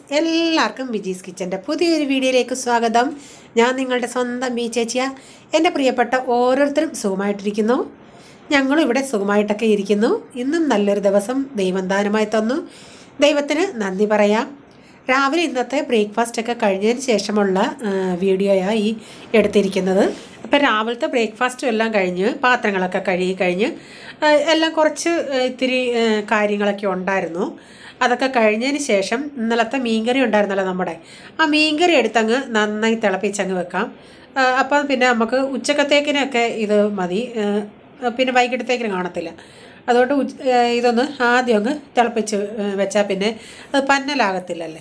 എല്ലാവർക്കും വിജീസ് കിച്ചൻ്റെ പുതിയൊരു വീഡിയോയിലേക്ക് സ്വാഗതം ഞാൻ നിങ്ങളുടെ സ്വന്തം ബി ചേച്ചിയ എൻ്റെ പ്രിയപ്പെട്ട ഓരോരുത്തരും സുഖമായിട്ടിരിക്കുന്നു ഞങ്ങളും ഇവിടെ സുഖമായിട്ടൊക്കെ ഇരിക്കുന്നു ഇന്നും നല്ലൊരു ദിവസം ദൈവം ദാനമായി തന്നു ദൈവത്തിന് നന്ദി പറയാം രാവിലെ ഇന്നത്തെ ബ്രേക്ക്ഫാസ്റ്റ് ഒക്കെ കഴിഞ്ഞതിന് ശേഷമുള്ള ആ, വീഡിയോയാണ് ഈ എടുത്തിരിക്കുന്നത് അപ്പോൾ രാവിലത്തെ ബ്രേക്ക്ഫാസ്റ്റും എല്ലാം കഴിഞ്ഞ് പാത്രങ്ങളൊക്കെ കഴുകി കഴിഞ്ഞ് ആ, എല്ലാം കുറച്ച് ആ, ഇത്തിരി ആ, കാര്യങ്ങളൊക്കെ ഉണ്ടായിരുന്നു അതൊക്കെ കഴിഞ്ഞതിന് ശേഷം ഇന്നലത്തെ മീൻകറി ഉണ്ടായിരുന്നല്ലോ നമ്മുടെ ആ മീൻകറി എടുത്തങ്ങ് നന്നായി തിളപ്പിച്ചങ്ങ് വെക്കാം ആ, അപ്പം പിന്നെ നമുക്ക് ഉച്ചക്കത്തേക്കിനൊക്കെ ഇത് മതി ആ, പിന്നെ വൈകിട്ടത്തേക്കിന് കാണത്തില്ല അതുകൊണ്ട് ഉച്ച ആ, ഇതൊന്ന് ആദ്യം അങ്ങ് തിളപ്പിച്ച് വെച്ചാൽ പിന്നെ അത് പന്നലാകത്തില്ലല്ലേ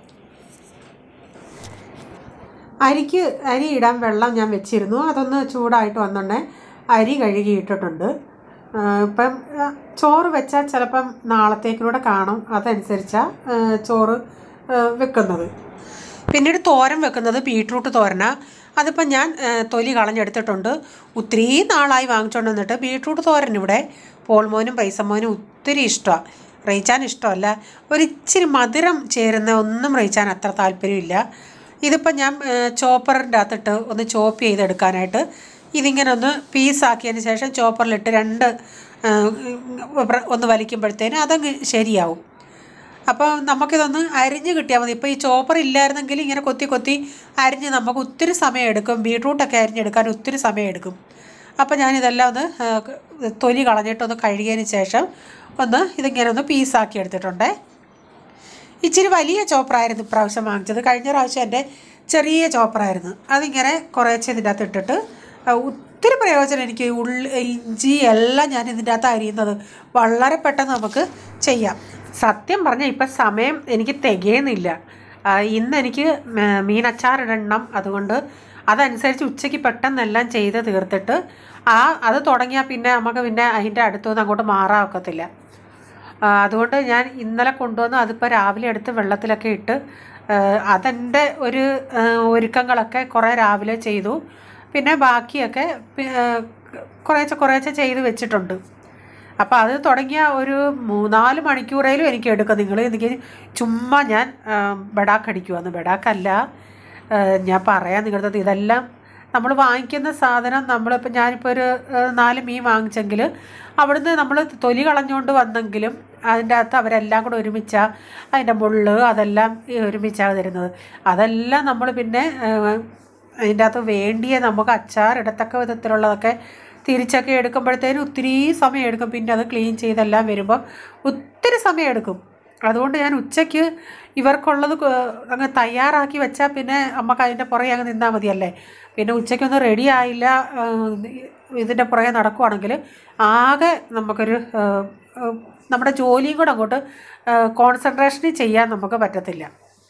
അരിക്ക് അരി ഇടാൻ വെള്ളം ഞാൻ വെച്ചിരുന്നു അതൊന്ന് ചൂടായിട്ട് വന്നുണ്ടേ അരി കഴുകി ഇട്ടിട്ടുണ്ട് ആ, ഇപ്പം ആ, ചോറ് വെച്ചാൽ ചിലപ്പം നാളത്തേക്കിലൂടെ കാണും അതനുസരിച്ചാണ് ചോറ് ആ, വെക്കുന്നത് പിന്നീട് തോരൻ വെക്കുന്നത് ബീട്രൂട്ട് തോരന അതിപ്പം ഞാൻ ആ, തൊലി കളഞ്ഞെടുത്തിട്ടുണ്ട് ഒത്തിരി നാളായി വാങ്ങിച്ചുകൊണ്ട് വന്നിട്ട് ബീട്രൂട്ട് തോരൻ ഇവിടെ പോൾമോനും പൈസമോനും ഒത്തിരി ഇഷ്ടമാണ് റയിച്ചാൻ ഇഷ്ടമല്ല ഒരിച്ചിരി മധുരം ചേരുന്ന ഒന്നും റയിച്ചാൻ അത്ര താല്പര്യമില്ല ഇതിപ്പം ഞാൻ ചോപ്പറിൻ്റെ അകത്തിട്ട് ഒന്ന് ചോപ്പ് ചെയ്തെടുക്കാനായിട്ട് ഇതിങ്ങനെ ഒന്ന് പീസാക്കിയതിന് ശേഷം ചോപ്പറിലിട്ട് രണ്ട് ആ, പ്ര- ഒന്ന് വലിക്കുമ്പോഴത്തേന് അതങ്ങ് ശരിയാവും അപ്പോൾ നമുക്കിതൊന്ന് അരിഞ്ഞ് കിട്ടിയാൽ മതി ഇപ്പോൾ ഈ ചോപ്പർ ഇല്ലായിരുന്നെങ്കിൽ ഇങ്ങനെ കൊത്തി കൊത്തി അരിഞ്ഞ് നമുക്ക് ഒത്തിരി സമയം എടുക്കും ബീട്രൂട്ടൊക്കെ അരിഞ്ഞെടുക്കാൻ ഒത്തിരി സമയം എടുക്കും അപ്പോൾ ഞാനിതെല്ലാം ഒന്ന് ആ, തൊലി കളഞ്ഞിട്ടൊന്ന് കഴുകിയതിന് ശേഷം ഒന്ന് ഇതിങ്ങനെ ഒന്ന് പീസാക്കി എടുത്തിട്ടുണ്ടേ ഇച്ചിരി വലിയ ചോപ്പറായിരുന്നു ഇപ്രാവശ്യം വാങ്ങിച്ചത് കഴിഞ്ഞ പ്രാവശ്യം എൻ്റെ ചെറിയ ചോപ്പറായിരുന്നു അതിങ്ങനെ കുറേശ്ശെ ഇതിൻ്റെ അകത്ത് ഇട്ടിട്ട് ആ, ഒത്തിരി പ്രയോജനം എനിക്ക് ഉള്ളി ഇഞ്ചി എല്ലാം ഞാൻ ഇതിൻ്റെ അകത്ത് അരിയുന്നത് വളരെ പെട്ടെന്ന് നമുക്ക് ചെയ്യാം സത്യം പറഞ്ഞാൽ ഇപ്പം സമയം എനിക്ക് തികയുന്നില്ല ആ, ഇന്ന് എനിക്ക് മ- മീൻ അച്ചാറിടണം അതുകൊണ്ട് അതനുസരിച്ച് ഉച്ചയ്ക്ക് പെട്ടെന്നെല്ലാം ചെയ്ത് തീർത്തിട്ട് ആ അത് തുടങ്ങിയാൽ പിന്നെ നമുക്ക് പിന്നെ അതിൻ്റെ അടുത്തുനിന്ന് അങ്ങോട്ട് മാറാൻ ഒക്കത്തില്ല ആ, അതുകൊണ്ട് ഞാൻ ഇന്നലെ കൊണ്ടുവന്ന് അതിപ്പോൾ രാവിലെ എടുത്ത് വെള്ളത്തിലൊക്കെ ഇട്ട് ആ, അതെൻ്റെ ഒരു ആ, ഒരുക്കങ്ങളൊക്കെ കുറേ രാവിലെ ചെയ്തു പിന്നെ ബാക്കിയൊക്കെ പി- ആ, കുറേശ്ശെ കുറേശ്ശെ ചെയ്ത് വെച്ചിട്ടുണ്ട് അപ്പോൾ അത് തുടങ്ങിയ ഒരു മൂന്നാല് മണിക്കൂറേലും എനിക്ക് എടുക്കും നിങ്ങൾ എനിക്ക് ചുമ്മാ ഞാൻ ആ, ബെഡാക്കടിക്കുവാന്ന് ബെഡാക്കല്ല ആ, ഞാൻ പറയാൻ നിങ്ങളുടെ ഇതെല്ലാം നമ്മൾ വാങ്ങിക്കുന്ന സാധനം നമ്മളിപ്പോൾ ഞാനിപ്പോൾ ഒരു ആ, നാല് മീൻ വാങ്ങിച്ചെങ്കിൽ അവിടുന്ന് നമ്മൾ തൊലി കളഞ്ഞുകൊണ്ട് വന്നെങ്കിലും അതിൻ്റെ അകത്ത് അവരെല്ലാം കൂടെ ഒരുമിച്ചാണ് അതിൻ്റെ മുള്ള് അതെല്ലാം ഈ ഒരുമിച്ചാണ് തരുന്നത് അതെല്ലാം നമ്മൾ പിന്നെ ആ, അതിൻ്റെ അകത്ത് വേണ്ടിയ നമുക്ക് അച്ചാറിടത്തക്ക വിധത്തിലുള്ളതൊക്കെ തിരിച്ചൊക്കെ എടുക്കുമ്പോഴത്തേനും ഒത്തിരി സമയം എടുക്കും പിന്നെ അത് ക്ലീൻ ചെയ്തെല്ലാം വരുമ്പം ഒത്തിരി സമയം എടുക്കും അതുകൊണ്ട് ഞാൻ ഉച്ചയ്ക്ക് ഇവർക്കുള്ളത് കൊ- അങ്ങ് തയ്യാറാക്കി വെച്ചാൽ പിന്നെ നമുക്ക് അതിൻ്റെ പുറകെ അങ്ങ് നിന്നാൽ മതിയല്ലേ പിന്നെ ഉച്ചയ്ക്കൊന്നും റെഡി ആയില്ല ആ, ഇതിൻ്റെ പുറകെ നടക്കുവാണെങ്കിൽ ആകെ നമുക്കൊരു ആ, ആ, നമ്മുടെ ജോലിയും കൂടെ അങ്ങോട്ട് കോൺസെൻട്രേഷൻ ചെയ്യാൻ നമുക്ക് പറ്റത്തില്ല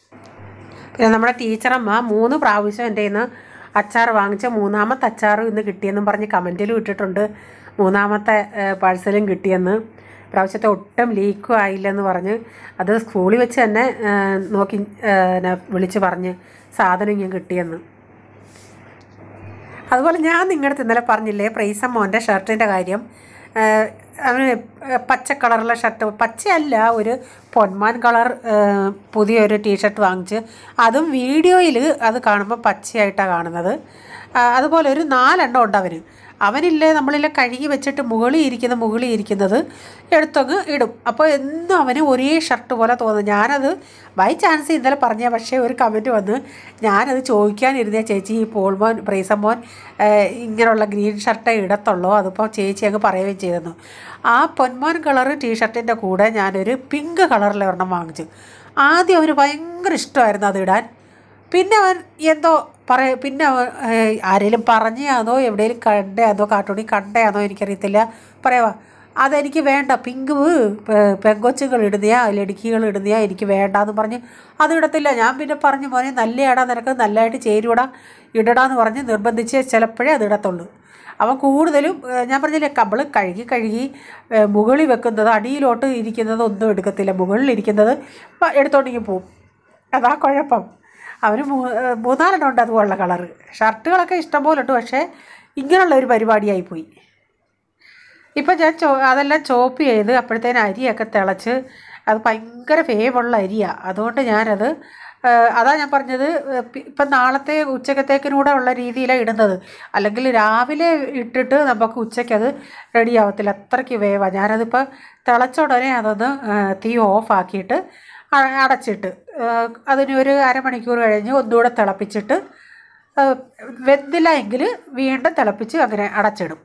പിന്നെ നമ്മുടെ ടീച്ചറമ്മ മൂന്ന് പ്രാവശ്യം എൻ്റെ കയ്യിൽ നിന്ന് അച്ചാർ വാങ്ങിച്ച മൂന്നാമത്തെ അച്ചാർ ഇന്ന് കിട്ടിയെന്നും പറഞ്ഞ് കമൻറ്റിലും ഇട്ടിട്ടുണ്ട് മൂന്നാമത്തെ പാഴ്സലും കിട്ടിയെന്ന് പ്രാവശ്യത്തെ ഒട്ടും ലീക്കും ആയില്ലെന്ന് പറഞ്ഞ് അത് സ്കൂളിൽ വെച്ച് തന്നെ ആ, നോക്കി ആ, ന- വിളിച്ച് പറഞ്ഞ് സാധനം ഇങ്ങനെ കിട്ടിയെന്ന് അതുപോലെ ഞാൻ നിങ്ങളുടെ അടുത്ത് ഇന്നലെ പറഞ്ഞില്ലേ പ്രൈസം മോൻ്റെ ഷർട്ടിൻ്റെ കാര്യം ആഹ് അവന് പച്ച കളറുള്ള ഷർട്ട് പച്ചയല്ല ഒരു പൊന്മാൻ കളർ ആഹ് പുതിയൊരു ടീഷർട്ട് വാങ്ങിച്ച് അതും വീഡിയോയിൽ അത് കാണുമ്പോൾ പച്ചയായിട്ടാണ് കാണുന്നത് ആഹ് അതുപോലെ ഒരു നാലെണ്ണം ഉണ്ട് അവന് അവനില്ലേ നമ്മളില്ലേ കഴുകി വെച്ചിട്ട് മുകളിൽ ഇരിക്കുന്ന മുകളിൽ ഇരിക്കുന്നത് എടുത്തങ്ങ് ഇടും അപ്പോൾ എന്നും അവന് ഒരേ ഷർട്ട് പോലെ തോന്നും ഞാനത് ബൈ ചാൻസ് ഇന്നലെ പറഞ്ഞ പക്ഷേ ഒരു കമൻറ്റ് വന്ന് ഞാനത് ചോദിക്കാനിരുന്ന ചേച്ചി ഈ പോൾമോൻ ബ്രേസമോൻ ഏഹ്, ഇങ്ങനെയുള്ള ഗ്രീൻ ഷർട്ടേ ഇടത്തുള്ളൂ അതിപ്പോൾ ചേച്ചി അങ്ങ് പറയുകയും ചെയ്തിരുന്നു ആ പൊന്മോൻ കളർ ടീഷർട്ടിൻ്റെ കൂടെ ഞാനൊരു പിങ്ക് കളറിലെ ഒരെണ്ണം വാങ്ങിച്ചു ആദ്യം അവന് ഭയങ്കര ഇഷ്ടമായിരുന്നു അത് ഇടാൻ പിന്നെ അവൻ എന്തോ പറയ പിന്നെ അവൻ ഏഹ്, ആരേലും പറഞ്ഞാന്നോ എവിടെയെങ്കിലും കണ്ടയാന്നോ കാർട്ടൂണിൽ കണ്ടയാന്നോ എനിക്കറിയത്തില്ല പറയുക അതെനിക്ക് വേണ്ട പിങ്ക് പെ- പെങ്കൊച്ചുകൾ ഇടുന്നയാ ലടുക്കികൾ ഇടുന്നയാ എനിക്ക് വേണ്ടാന്ന് പറഞ്ഞ് അത് ഇടത്തില്ല ഞാൻ പിന്നെ പറഞ്ഞു മോനെ നല്ലയാടാ നിനക്ക് നല്ലതായിട്ട് ചേരുവടാ ഇടടാന്ന് പറഞ്ഞ് നിർബന്ധിച്ച് ചിലപ്പോഴേ അത് ഇടത്തുള്ളൂ അവൻ കൂടുതലും ഏഹ്, ഞാൻ പറഞ്ഞില്ലേ കബള് കഴുകി കഴുകി ഏഹ്, മുകളിൽ വെക്കുന്നത് അടിയിലോട്ട് ഇരിക്കുന്നത് ഒന്നും എടുക്കത്തില്ല മുകളിൽ ഇരിക്കുന്നത് പ- എടുത്തോണ്ടെങ്കിൽ പോവും അതാ കുഴപ്പം അവന് മൂ ഏഹ് മൂന്നാലെണ്ണം ഉണ്ട് അതുപോലുള്ള കളറ് ഷർട്ടുകളൊക്കെ ഇഷ്ടംപോലെ ഉണ്ട് പക്ഷേ ഇങ്ങനെയുള്ള ഒരു പരിപാടിയായിപ്പോയി ഇപ്പം ഞാൻ ചോ അതെല്ലാം ചോപ്പ് ചെയ്ത് അപ്പോഴത്തേന് അരിയൊക്കെ തിളച്ച് അത് ഭയങ്കര വേവുള്ള അരിയാണ് അതുകൊണ്ട് ഞാനത് ആ, അതാ ഞാൻ പറഞ്ഞത് ആ, പി- ഇപ്പം നാളത്തെ ഉച്ചക്കത്തേക്കിനൂടെ ഉള്ള രീതിയിലാണ് ഇടുന്നത് അല്ലെങ്കിൽ രാവിലെ ഇട്ടിട്ട് നമുക്ക് ഉച്ചയ്ക്കത് റെഡി ആവത്തില്ല അത്രയ്ക്ക് വേവാ ഞാനതിപ്പോൾ തിളച്ച ഉടനെ അതൊന്ന് ആ, തീ ഓഫാക്കിയിട്ട് അ- അടച്ചിട്ട് ആ, അതിന് ഒരു അരമണിക്കൂർ കഴിഞ്ഞ് ഒന്നുകൂടെ തിളപ്പിച്ചിട്ട് ആ, വെന്തില്ല എങ്കിൽ വീണ്ടും തിളപ്പിച്ച് അങ്ങനെ അടച്ചിടും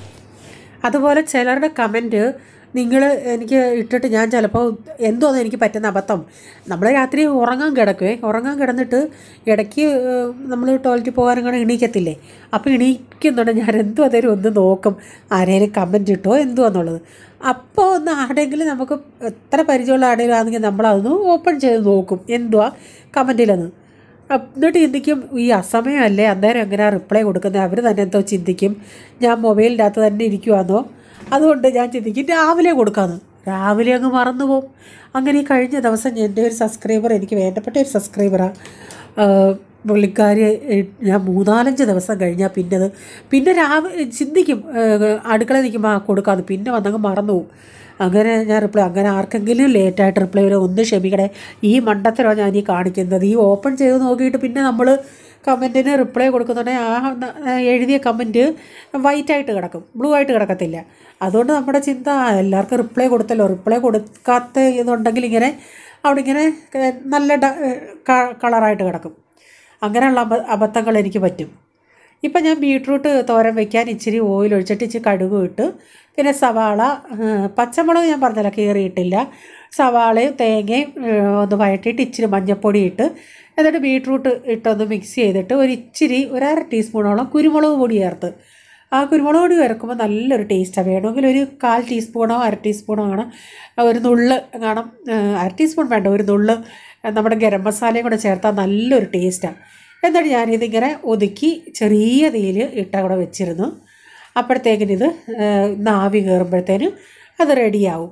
അതുപോലെ ചിലരുടെ കമൻറ്റ് നിങ്ങൾ എനിക്ക് ഇട്ടിട്ട് ഞാൻ ചിലപ്പോൾ എന്തോന്ന് എനിക്ക് പറ്റുന്ന അബദ്ധം നമ്മൾ രാത്രി ഉറങ്ങാൻ കിടക്കുവേ ഉറങ്ങാൻ കിടന്നിട്ട് ഇടയ്ക്ക് നമ്മൾ ടോയ്ലറ്റിൽ പോകാനങ്ങനെ എണീക്കത്തില്ലേ അപ്പോൾ എണീക്കുന്നുണ്ട് ഞാൻ എന്തോ അതേലും ഒന്ന് നോക്കും ആരെങ്കിലും കമൻറ്റ് ഇട്ടോ എന്തോ എന്നുള്ളത് അപ്പോൾ ഒന്ന് ആരുടെയെങ്കിലും നമുക്ക് എത്ര പരിചയമുള്ള ആരുടെങ്കിലും ആണെങ്കിൽ നമ്മളതൊന്ന് ഓപ്പൺ ചെയ്ത് നോക്കും എന്തുവാ കമൻറ്റിലെന്ന് അപ്പ് എന്നിട്ട് ചിന്തിക്കും ഈ അസമയമല്ലേ അന്നേരം എങ്ങനെയാണ് റിപ്ലൈ കൊടുക്കുന്നത് അവർ തന്നെ എന്തോ ചിന്തിക്കും ഞാൻ മൊബൈലിൻ്റെ അകത്ത് തന്നെ ഇരിക്കുവാന്നോ അതുകൊണ്ട് ഞാൻ ചിന്തിക്കും രാവിലെ കൊടുക്കാമെന്ന് രാവിലെ അങ്ങ് മറന്നു പോകും അങ്ങനെ ഈ കഴിഞ്ഞ ദിവസം എൻ്റെ ഒരു സബ്സ്ക്രൈബർ എനിക്ക് വേണ്ടപ്പെട്ട ഒരു സബ്സ്ക്രൈബറാണ് പുള്ളിക്കാരി ഏഹ്, ഞാൻ മൂന്നാലഞ്ച് ദിവസം കഴിഞ്ഞാൽ പിന്നെ അത് പിന്നെ രാവിലെ ചിന്തിക്കും ഏഹ്, അടുക്കള നിൽക്കുമ്പോൾ ആ കൊടുക്കാമെന്ന് പിന്നെ വന്നങ്ങ് മറന്നു പോകും അങ്ങനെ ഞാൻ റിപ്ലൈ അങ്ങനെ ആർക്കെങ്കിലും ലേറ്റായിട്ട് റിപ്ലൈ വരും ഒന്ന് ക്ഷമിക്കണേ ഈ മണ്ടത്തരോ ഞാൻ ഈ കാണിക്കുന്നത് ഈ ഓപ്പൺ ചെയ്ത് നോക്കിയിട്ട് പിന്നെ നമ്മൾ കമൻറ്റിന് റിപ്ലൈ കൊടുക്കുന്നുണ്ടെങ്കിൽ ആ ന- എഴുതിയ കമൻറ്റ് വൈറ്റായിട്ട് കിടക്കും ബ്ലൂ ആയിട്ട് കിടക്കത്തില്ല അതുകൊണ്ട് നമ്മുടെ ചിന്ത ആ, എല്ലാവർക്കും റിപ്ലൈ കൊടുത്തല്ലോ റിപ്ലൈ കൊടുക്കാത്ത ഇതുണ്ടെങ്കിൽ ഇങ്ങനെ അവിടെ ഇങ്ങനെ ക- നല്ല ഡ- ക- കളറായിട്ട് കിടക്കും അങ്ങനെയുള്ള അബ അബദ്ധങ്ങൾ എനിക്ക് പറ്റും ഇപ്പം ഞാൻ ബീട്രൂട്ട് തോരൻ വെക്കാൻ ഇച്ചിരി ഓയിൽ ഒഴിച്ചിട്ട് ഇച്ചിരി കടുക് ഇട്ട് പിന്നെ സവാള ആ, പച്ചമുളക് ഞാൻ പറഞ്ഞല്ലോ കീറിയിട്ടില്ല സവാളയും തേങ്ങയും ആ, ഒന്ന് വഴറ്റിയിട്ട് ഇച്ചിരി മഞ്ഞൾപ്പൊടി ഇട്ട് എന്നിട്ട് ബീട്രൂട്ട് ഇട്ടൊന്ന് മിക്സ് ചെയ്തിട്ട് ഒരു ഇച്ചിരി ഒരു അര ടീസ്പൂണോളം കുരുമുളക് പൊടി ചേർത്ത് ആ കുരുമുളക് പൊടി ചേർക്കുമ്പോൾ നല്ലൊരു ടേസ്റ്റാണ് വേണമെങ്കിൽ ഒരു കാൽ ടീസ്പൂണോ അര ടീസ്പൂണോ ആണ് ഒരു നുള്ള് കാണാം ആ, അര ടീസ്പൂൺ വേണ്ട ഒരു നുള്ള് നമ്മുടെ ഗരം മസാലയും കൂടെ ചേർത്താൽ നല്ലൊരു ടേസ്റ്റാണ് എന്നിട്ട് ഞാനിതിങ്ങനെ ഒതുക്കി ചെറിയ തീയിൽ ഇട്ട് അവിടെ വെച്ചിരുന്നു അപ്പോഴത്തേക്കിന് ഇത് നാവി കയറുമ്പോഴത്തേനും അത് റെഡിയാവും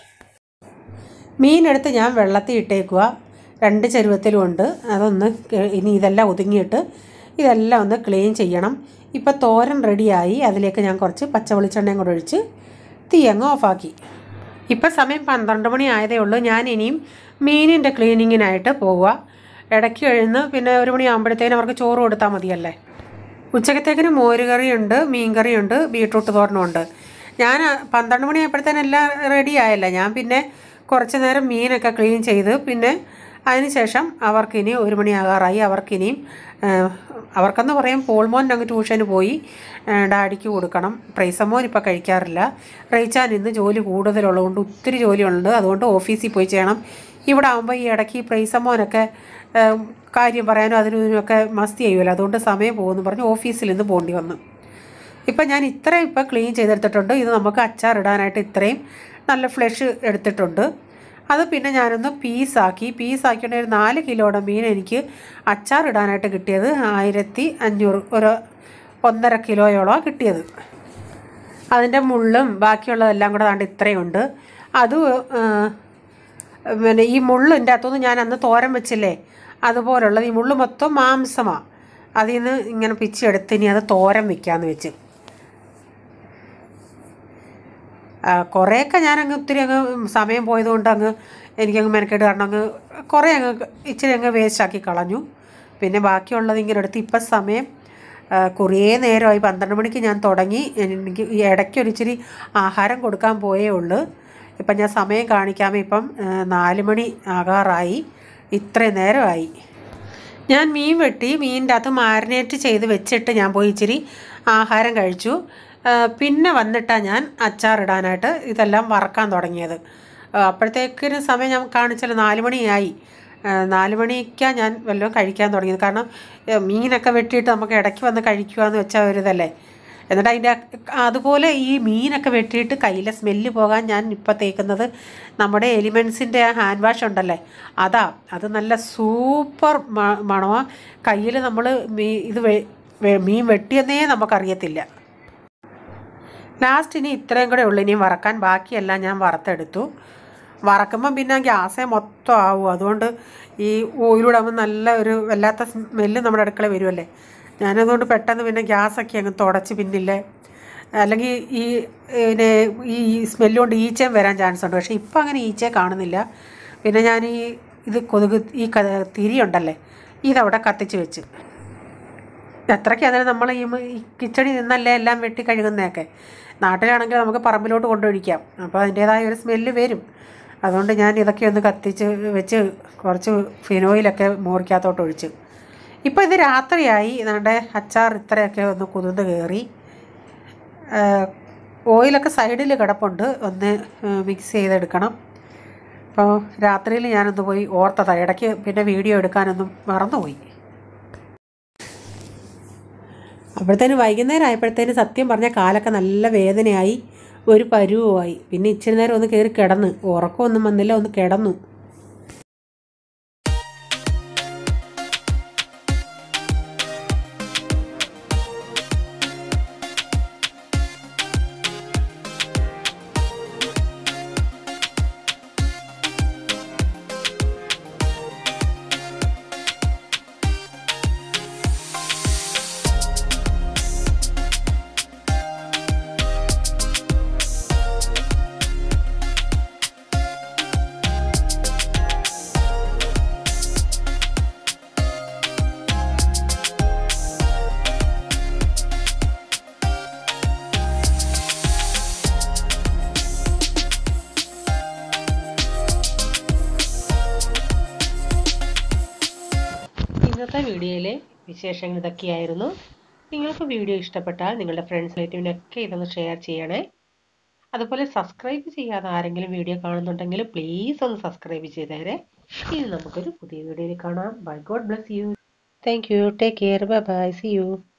മീനെടുത്ത് ഞാൻ വെള്ളത്തിൽ ഇട്ടേക്കുക രണ്ട് ചരുവത്തിലും ഉണ്ട് അതൊന്ന് ക- ഇനി ഇതെല്ലാം ഒതുങ്ങിയിട്ട് ഇതെല്ലാം ഒന്ന് ക്ലീൻ ചെയ്യണം ഇപ്പോൾ തോരൻ റെഡിയായി അതിലേക്ക് ഞാൻ കുറച്ച് പച്ച വെളിച്ചെണ്ണയും കൂടെ ഒഴിച്ച് തീ അങ്ങ് ഓഫാക്കി ഇപ്പം സമയം പന്ത്രണ്ട് മണി ആയതേ ഉള്ളൂ ഞാൻ ഇനിയും മീനിൻ്റെ ക്ലീനിങ്ങിനായിട്ട് പോവുക ഇടയ്ക്ക് കഴിഞ്ഞ് പിന്നെ ഒരു മണി ആകുമ്പോഴത്തേനും അവർക്ക് ചോറ് കൊടുത്താൽ മതിയല്ലേ ഉച്ചക്കത്തേക്കിന് മോരുകറിയുണ്ട് മീൻകറിയുണ്ട് ബീട്രൂട്ട് തോരനുണ്ട് ഞാൻ ആ, പന്ത്രണ്ട് മണിയായപ്പോഴത്തേനും എല്ലാം റെഡി ആയല്ല ഞാൻ പിന്നെ കുറച്ച് നേരം മീനൊക്കെ ക്ലീൻ ചെയ്ത് പിന്നെ അതിനുശേഷം അവർക്കിനി ഒരു മണിയാകാറായി അവർക്കിനിയും ആ, അവർക്കെന്ന് പറയും പോൾമോൻ അങ്ങ് ട്യൂഷന് പോയി ആ, ഡാഡിക്ക് കൊടുക്കണം പ്രൈസമോൻ ഇപ്പോൾ കഴിക്കാറില്ല റേച്ചാൻ ഇന്ന് ജോലി കൂടുതലുള്ളതുകൊണ്ട് ഒത്തിരി ജോലിയുണ്ട് അതുകൊണ്ട് ഓഫീസിൽ പോയി ചെയ്യണം ഇവിടെ ആകുമ്പോൾ ഈ ഇടയ്ക്ക് ഈ പ്രൈസമോനൊക്കെ ആ, കാര്യം പറയാനും അതിനും ഇതിനുമൊക്കെ മസ്തി ചെയ്യുമല്ലോ അതുകൊണ്ട് സമയം പോകുമെന്ന് പറഞ്ഞ് ഓഫീസിൽ നിന്ന് പോകേണ്ടി വന്നു ഇപ്പം ഞാൻ ഇത്രയും ഇപ്പം ക്ലീൻ ചെയ്തെടുത്തിട്ടുണ്ട് ഇത് നമുക്ക് അച്ചാർ ഇടാനായിട്ട് ഇത്രയും നല്ല ഫ്ലഷ് എടുത്തിട്ടുണ്ട് അത് പിന്നെ ഞാനൊന്ന് പീസാക്കി പീസാക്കിയിട്ട് ഒരു നാല് കിലോയുടെ മീൻ എനിക്ക് അച്ചാർ ഇടാനായിട്ട് കിട്ടിയത് ആയിരത്തി അഞ്ഞൂറ് ഒരു ഒന്നര കിലോയോളം കിട്ടിയത് അതിൻ്റെ മുള്ളും ബാക്കിയുള്ളതെല്ലാം കൂടെ ദാണ്ട് ഇത്രയുണ്ട് അത് ആ, പിന്നെ ഈ മുള്ളിൻ്റെ അകത്തുനിന്ന് ഞാൻ അന്ന് തോരൻ വെച്ചില്ലേ അതുപോലുള്ളത് ഈ മുള്ള് മൊത്തം മാംസമാണ് അതിൽ നിന്ന് ഇങ്ങനെ പിച്ചെടുത്ത് ഇനി അത് തോരൻ വെക്കാമെന്ന് വെച്ച് ആ, കുറേയൊക്കെ ഞാനങ്ങ് ഒത്തിരി അങ്ങ് സമയം പോയതുകൊണ്ട് അങ്ങ് എനിക്കങ്ങ് മെനക്കേട് കാരണം അങ്ങ് കുറേ അങ്ങ് ഇച്ചിരി അങ്ങ് വേസ്റ്റാക്കി കളഞ്ഞു പിന്നെ ബാക്കിയുള്ളത് ഇങ്ങനെ എടുത്ത് ഇപ്പം സമയം ആ, കുറേ നേരമായി പന്ത്രണ്ട് മണിക്ക് ഞാൻ തുടങ്ങി എനിക്ക് ഈ ഇടയ്ക്ക് ഒരു ഇച്ചിരി ആഹാരം കൊടുക്കാൻ പോയേ ഉള്ളൂ ഇപ്പം ഞാൻ സമയം കാണിക്കാമേ ഇപ്പം ആ, നാല് മണി ആകാറായി ഇത്രയും നേരമായി ഞാൻ മീൻ വെട്ടി മീനിൻ്റെ അകത്ത് മാരിനേറ്റ് ചെയ്ത് വെച്ചിട്ട് ഞാൻ പോയി ഇച്ചിരി ആഹാരം കഴിച്ചു ആ, പിന്നെ വന്നിട്ടാണ് ഞാൻ അച്ചാറിടാനായിട്ട് ഇതെല്ലാം വറക്കാൻ തുടങ്ങിയത് ആ, അപ്പോഴത്തേക്കിന് സമയം ഞാൻ കാണിച്ചാൽ നാല് മണിയായി ആ, നാല് മണിക്കാണ് ഞാൻ വല്ലതും കഴിക്കാൻ തുടങ്ങിയത് കാരണം ഏ, മീനൊക്കെ വെട്ടിയിട്ട് നമുക്ക് ഇടയ്ക്ക് വന്ന് കഴിക്കുക എന്ന് വെച്ചാൽ ഒരു ഇതല്ലേ എന്നിട്ട് അതിൻ്റെ അതുപോലെ ഈ മീനൊക്കെ വെട്ടിയിട്ട് കയ്യിലെ സ്മെല്ല് പോകാൻ ഞാൻ ഇപ്പോൾ തേക്കുന്നത് നമ്മുടെ എലിമെൻസിൻ്റെ ആ ഹാൻഡ് വാഷ് ഉണ്ടല്ലേ അതാ അത് നല്ല സൂപ്പർ മണമാണ് കയ്യിൽ നമ്മൾ മീ ഇത് വെ- വെ- മീൻ വെട്ടിയെന്നേ നമുക്കറിയത്തില്ല ലാസ്റ്റ് ഇനി ഇത്രയും കൂടെ ഉള്ളു ഇനി വറക്കാൻ ബാക്കിയെല്ലാം ഞാൻ വറുത്തെടുത്തു വറക്കുമ്പം പിന്നെ ഗ്യാസേ മൊത്തം ആവും അതുകൊണ്ട് ഈ ഓയിലൂടെ ആകുമ്പോൾ നല്ല ഒരു വല്ലാത്ത സ്മെല്ല് നമ്മുടെ അടുക്കള വരുമല്ലേ ഞാനതുകൊണ്ട് പെട്ടെന്ന് പിന്നെ ഗ്യാസൊക്കെ അങ്ങ് തുടച്ച് പിന്നില്ലേ അല്ലെങ്കിൽ ഈ പിന്നെ ഈ സ്മെല്ല് കൊണ്ട് ഈച്ചയും വരാൻ ചാൻസ് ഉണ്ട് പക്ഷേ ഇപ്പം അങ്ങനെ ഈച്ചയെ കാണുന്നില്ല പിന്നെ ഞാൻ ഈ ഇത് കൊതുക് ഈ ക തിരിയുണ്ടല്ലേ ഇതവിടെ കത്തിച്ച് വെച്ച് എത്രയ്ക്ക് അതിന് നമ്മൾ ഈ മ- ഈ കിച്ചണിൽ നിന്നല്ലേ എല്ലാം വെട്ടി കഴുകുന്നതൊക്കെ നാട്ടിലാണെങ്കിൽ നമുക്ക് പറമ്പിലോട്ട് കൊണ്ടൊഴിക്കാം അപ്പോൾ അതിൻ്റേതായ ഒരു സ്മെല്ല് വരും അതുകൊണ്ട് ഞാൻ ഇതൊക്കെ ഒന്ന് കത്തിച്ച് വെച്ച് കുറച്ച് ഫിനോയിലൊക്കെ മോറിക്കകത്തോട്ട് ഒഴിച്ച് ഇപ്പോൾ ഇത് രാത്രിയായി നമ്മുടെ അച്ചാർ ഇത്രയൊക്കെ ഒന്ന് കുതിർന്ന് കയറി ഓയിലൊക്കെ സൈഡിൽ കിടപ്പുണ്ട് ഒന്ന് മിക്സ് ചെയ്തെടുക്കണം അപ്പോൾ രാത്രിയിൽ ഞാനൊന്ന് പോയി ഓർത്തതാണ് ഇടയ്ക്ക് പിന്നെ വീഡിയോ എടുക്കാനൊന്നും മറന്നുപോയി അപ്പോഴത്തേന് വൈകുന്നേരം ആയപ്പോഴത്തേന് സത്യം പറഞ്ഞ കാലൊക്കെ നല്ല വേദനയായി ഒരു പരുവുമായി പിന്നെ ഇച്ചിരി നേരം ഒന്ന് കയറി കിടന്ന് ഉറക്കമൊന്നും വന്നില്ല ഒന്ന് കിടന്നു ഇന്നത്തെ വീഡിയോയിലെ വിശേഷങ്ങൾ ഇതൊക്കെയായിരുന്നു നിങ്ങൾക്ക് വീഡിയോ ഇഷ്ടപ്പെട്ടാൽ നിങ്ങളുടെ ഫ്രണ്ട്സ് റിലേറ്റീവിനൊക്കെ ഇതൊന്ന് ഷെയർ ചെയ്യണേ അതുപോലെ സബ്സ്ക്രൈബ് ചെയ്യാതെ ആരെങ്കിലും വീഡിയോ കാണുന്നുണ്ടെങ്കിൽ പ്ലീസ് ഒന്ന് സബ്സ്ക്രൈബ് ചെയ്തേരെ ഇനി നമുക്കൊരു പുതിയ വീഡിയോയിൽ കാണാം bye God bless you thank you take care bye bye see U